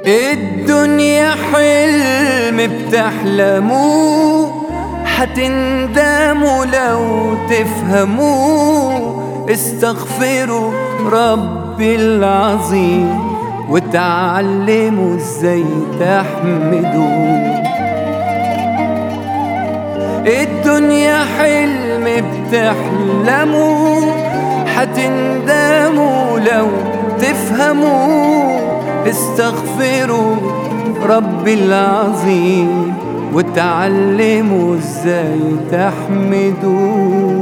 الدنيا حلم بتحلموا حتندموا لو تفهموا استغفروا ربي العظيم وتعلموا ازاي تحمدوا الدنيا حلم بتحلموا حتندموا لو تفهموا استغفروا ربي العظيم وتعلموا ازاي تحمدوا